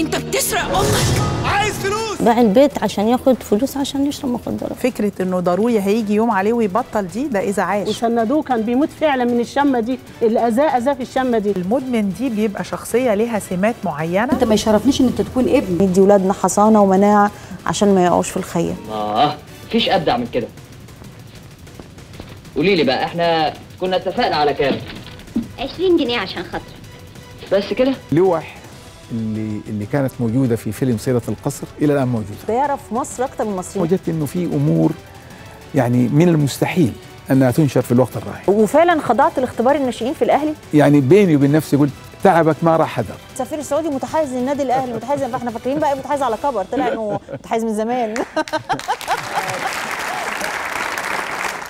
انت بتسرق امك عايز فلوس باع البيت عشان ياخد فلوس عشان يشرب مخدرات فكره انه ضروري هيجي يوم عليه ويبطل دي ده اذا عاش وسندوه كان بيموت فعلا من الشمه دي اللي اذاه اذاه في الشمه دي المدمن دي بيبقى شخصيه ليها سمات معينه انت ما يشرفنيش ان انت تكون ابني ندي ولادنا حصانه ومناعه عشان ما يقعوش في الخير اه مفيش ابدع من كده قولي لي بقى احنا كنا اتفقنا على كام 20 جنيه عشان خاطرك بس كده لوح اللي اللي كانت موجوده في فيلم سيره القصر الى الان موجوده ده يعرف مصر اكتر من المصريين وجدت انه في امور يعني من المستحيل انها تنشر في الوقت الراهن وفعلا خضعت لاختبار الناشئين في الاهلي يعني بيني وبين نفسي قلت تعبك ما راح حذر السفير السعودي متحيز للنادي الاهلي متحيز احنا فاكرين بقى متحيز على كبر طلع انه متحيز من زمان